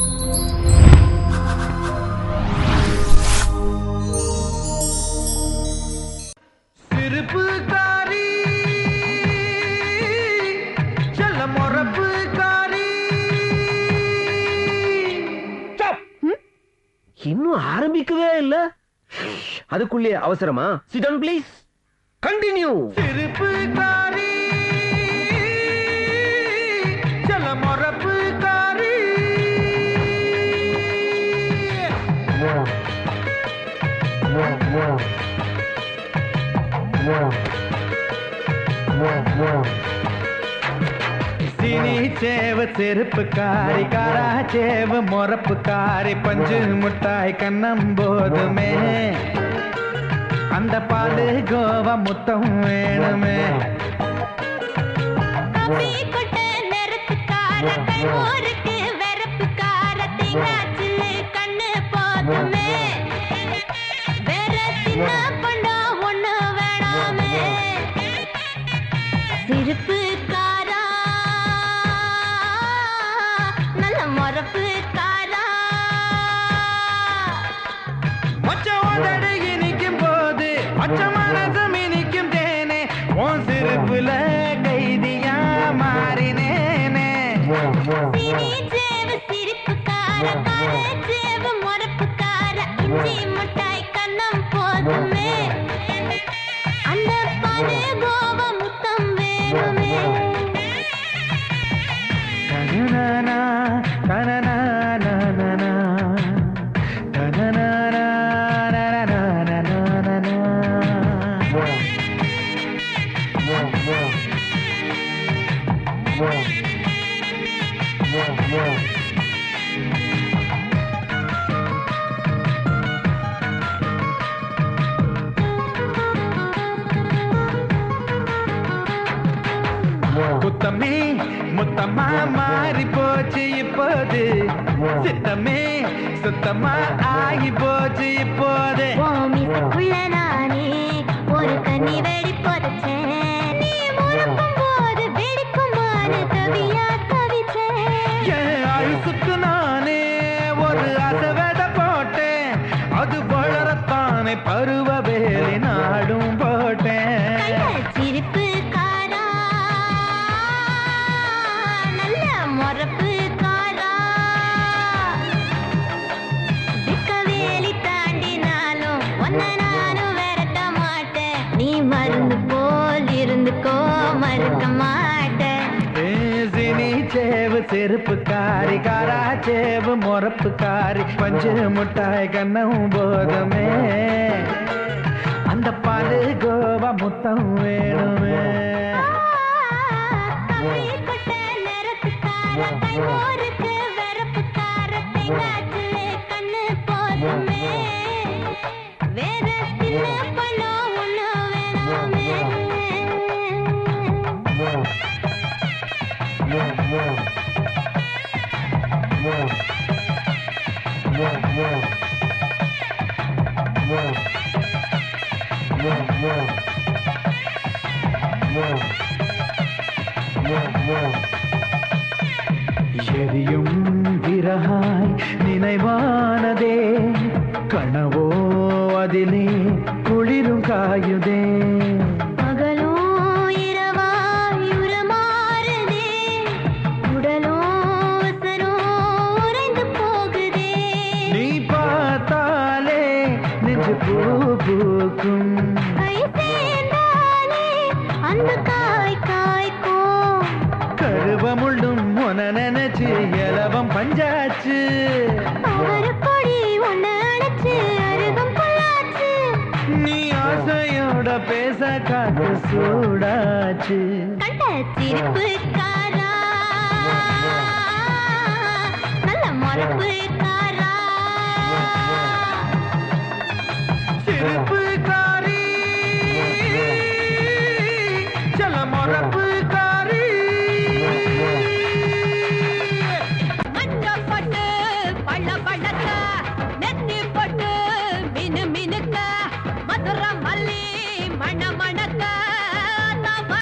சிரிப்புக்காரி செல்ல முறப்புக்காரி இன்னும் ஆரம்பிக்கவே இல்ல அதுக்குள்ளே அவசரமா சிடன் ப்ளீஸ் கண்டினியூ சிரிப்புக்காரி செல்ல முறப்புக்காரி சினி சேவ செருப்புக்காரி காரா சேவ முறப்புக்காரி பஞ்சு முட்டாய் கண்ணம் போதுமே அந்த பாலு கோவா முத்தம் வேணுமே காபி கொட்ட நெருப்புக்கார கைமோருக்கு வெறுப்புக்கார தேங்காய்ச்சில்லு கண்ணு போதுமே வேற சின்ன பண்டா ஒண்ணு வேணாமே சிரிப்புக்காரா நல்ல முறப்புக்காரா மச்ச உதடு இனிக்கும் போது மச்ச மனசும் இனிக்கும் தேனே உன் சிரிப்புல கைதியா மாறினேனே சினி சேவ சிரிப்புக்கார கார சேவ முறப்புக்கார இஞ்சி முட்டாய் கண்ணம் போதுமே அந்த பாரு கோவ முத்தம் வேணுமே தனனானா, தனனானானானா, தனனானானானானானானா. குத்தமே முத்தமா மாறி போச்சு இப்போது சித்தமே சுத்தமா ஆகி போச்சு இப்போது ஓமிசக்குள்ள நானே ஒரு கண்ணி வெடி புதைச்சேன் நீ முழக்கும் போது வெடிக்குமான கவியா கவிச்சேன் என் அழுசுக்கு நானே ஒரு அசவத போட்டேன் அது வளரத்தானே பருவ வேலி நாடும் போட்டேன் சிரிப்பு காரா நல்ல முறப்பு காரா திக்கவேலி தாண்டினாலும் ஒன்ன நானும் விரட்ட மாட்டேன் நீ மருந்து போல் இருந்துக்கோ மறுக்க மாட்டேன் சினி சேவு செருப்பு காரி காரா சேவு முறப்பு காரி பஞ்சு முட்டாய் கண்ணம் போதுமே அந்த பாலு கோவா முத்தம் வேணுமே கம்பி கொட்ட நிறத்துக்கார கைமோருக்கு வெறுப்புக்கார தேங்காய்ச்சிலே கண்ணு போதுமே வேற சின்ன பழம் ஒண்ணு வேணாமே எரியும் விரகாய் நினைவானதே கனவோ அதிலே குளிரும் காயுதே பகலோ இரவாய் உரமாறுதே உடலோ உசரோ உறைந்து போகுதே நீ பார்த்தாலே நெஞ்சு பூ பூக்கும் கை சேர்ந்தாலே அந்த காய் காய்க்கும் கருவமுள்ளும் உன நினைச்சு எலவம் பஞ்சாச்சு அவர் கொடி ஒண்ணு அணைச்சு அருகம் பொள்ளாச்சு நீ ஆசையோட பேச காத்து சூடாச்சு கண்ட சிரிப்பு